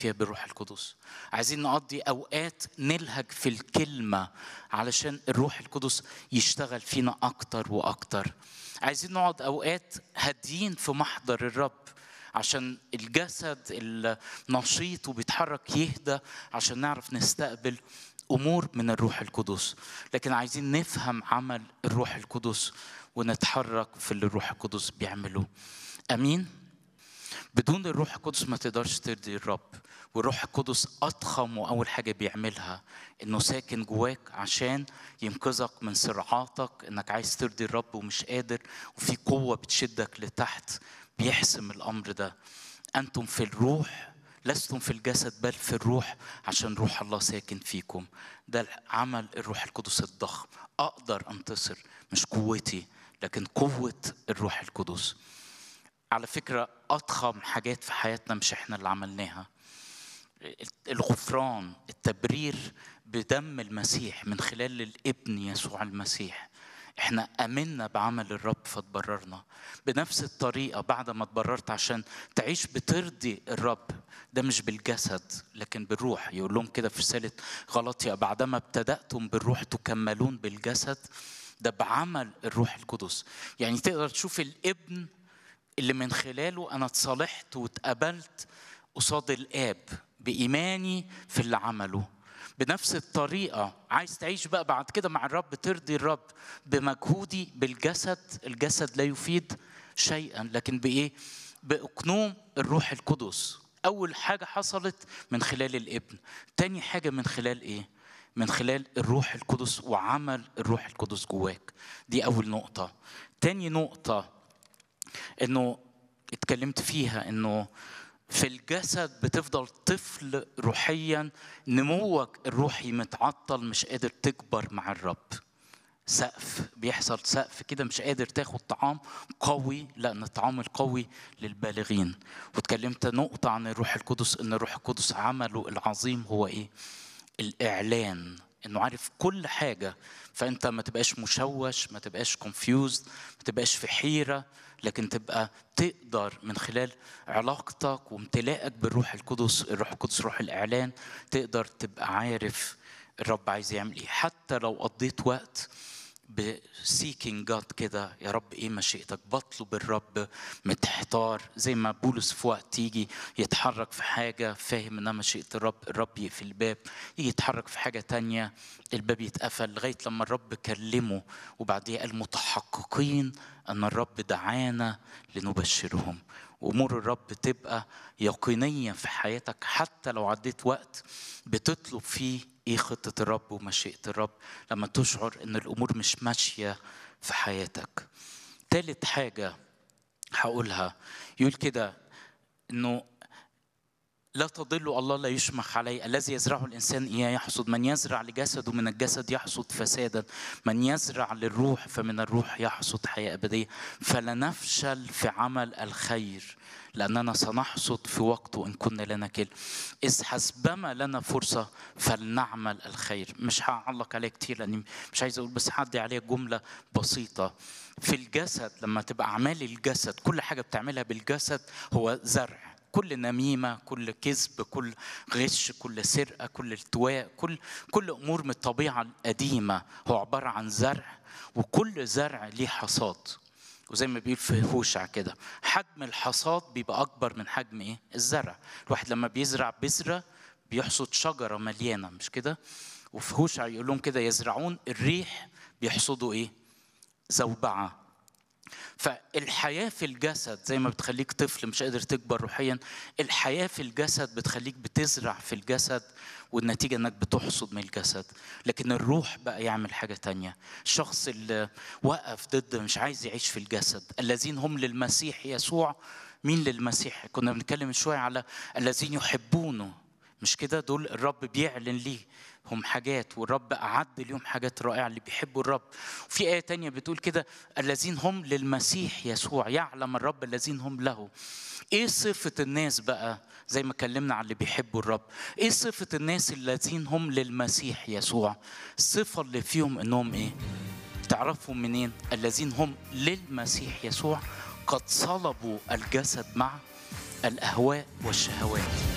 فيها بالروح القدس عايزين نقضي اوقات نلهج في الكلمه علشان الروح القدس يشتغل فينا اكتر واكتر عايزين نقعد اوقات هاديين في محضر الرب عشان الجسد النشيط وبيتحرك يهدى عشان نعرف نستقبل امور من الروح القدس لكن عايزين نفهم عمل الروح القدس ونتحرك في اللي الروح القدس بيعمله امين بدون الروح القدس ما تقدرش ترضي الرب والروح القدس اضخم واول حاجه بيعملها انه ساكن جواك عشان ينقذك من صراعاتك انك عايز ترضي الرب ومش قادر وفي قوه بتشدك لتحت بيحسم الامر ده انتم في الروح لستم في الجسد بل في الروح عشان روح الله ساكن فيكم ده عمل الروح القدس الضخم اقدر انتصر مش قوتي لكن قوه الروح القدس على فكره اضخم حاجات في حياتنا مش احنا اللي عملناها الغفران التبرير بدم المسيح من خلال الابن يسوع المسيح احنا امنا بعمل الرب فتبررنا بنفس الطريقه بعد ما اتبررت عشان تعيش بترضي الرب ده مش بالجسد لكن بالروح يقول لهم كده في رساله غلطيا بعدما ابتداتم بالروح تكملون بالجسد ده بعمل الروح القدس يعني تقدر تشوف الابن اللي من خلاله انا اتصالحت واتقبلت قصاد الاب بايماني في اللي عمله بنفس الطريقة عايز تعيش بقى بعد كده مع الرب ترضي الرب بمجهودي بالجسد الجسد لا يفيد شيئا لكن بإيه؟ بإقنوم الروح القدس أول حاجة حصلت من خلال الابن تاني حاجة من خلال إيه؟ من خلال الروح القدس وعمل الروح القدس جواك دي أول نقطة تاني نقطة إنه اتكلمت فيها إنه في الجسد بتفضل طفل روحيا نموك الروحي متعطل مش قادر تكبر مع الرب سقف بيحصل سقف كده مش قادر تاخد طعام قوي لان الطعام القوي للبالغين واتكلمت نقطة عن الروح القدس ان الروح القدس عمله العظيم هو ايه الاعلان انه عارف كل حاجة فانت ما تبقاش مشوش ما تبقاش كونفيوزد ما تبقاش في حيرة لكن تبقى تقدر من خلال علاقتك وامتلاءك بالروح القدس الروح القدس روح الاعلان تقدر تبقى عارف الرب عايز يعمل ايه حتى لو قضيت وقت بسيكينج جاد كده يا رب ايه مشيئتك بطلب الرب متحتار زي ما بولس في وقت يجي يتحرك في حاجه فاهم انها مشيئه الرب الرب يقفل الباب يجي يتحرك في حاجه تانية الباب يتقفل لغايه لما الرب كلمه وبعديها قال متحققين ان الرب دعانا لنبشرهم وامور الرب تبقى يقينيه في حياتك حتى لو عديت وقت بتطلب فيه ايه خطه الرب ومشيئه الرب لما تشعر ان الامور مش ماشيه في حياتك تالت حاجه هقولها يقول كده انه لا تضل الله لا يشمخ عليه الذي يزرعه الانسان اياه يحصد من يزرع لجسده من الجسد يحصد فسادا من يزرع للروح فمن الروح يحصد حياه ابديه فلا نفشل في عمل الخير لاننا سنحصد في وقته ان كنا لنا كل اذ حسبما لنا فرصه فلنعمل الخير مش هعلق عليه كتير لاني مش عايز اقول بس هعدي عليه جمله بسيطه في الجسد لما تبقى اعمال الجسد كل حاجه بتعملها بالجسد هو زرع كل نميمه كل كذب كل غش كل سرقه كل التواء كل كل امور من الطبيعه القديمه هو عباره عن زرع وكل زرع ليه حصاد وزي ما بيقول في هوشع كده حجم الحصاد بيبقى اكبر من حجم ايه الزرع الواحد لما بيزرع بذره بيحصد شجره مليانه مش كده وفي هوشع يقول لهم كده يزرعون الريح بيحصدوا ايه زوبعه فالحياة في الجسد زي ما بتخليك طفل مش قادر تكبر روحيا الحياة في الجسد بتخليك بتزرع في الجسد والنتيجة انك بتحصد من الجسد لكن الروح بقى يعمل حاجة تانية الشخص اللي وقف ضد مش عايز يعيش في الجسد الذين هم للمسيح يسوع مين للمسيح كنا بنتكلم شوية على الذين يحبونه مش كده دول الرب بيعلن ليه هم حاجات والرب أعد ليهم حاجات رائعة اللي بيحبوا الرب وفي آية تانية بتقول كده الذين هم للمسيح يسوع يعلم الرب الذين هم له ايه صفة الناس بقى زي ما اتكلمنا على اللي بيحبوا الرب ايه صفة الناس الذين هم للمسيح يسوع الصفة اللي فيهم انهم ايه تعرفوا منين الذين هم للمسيح يسوع قد صلبوا الجسد مع الأهواء والشهوات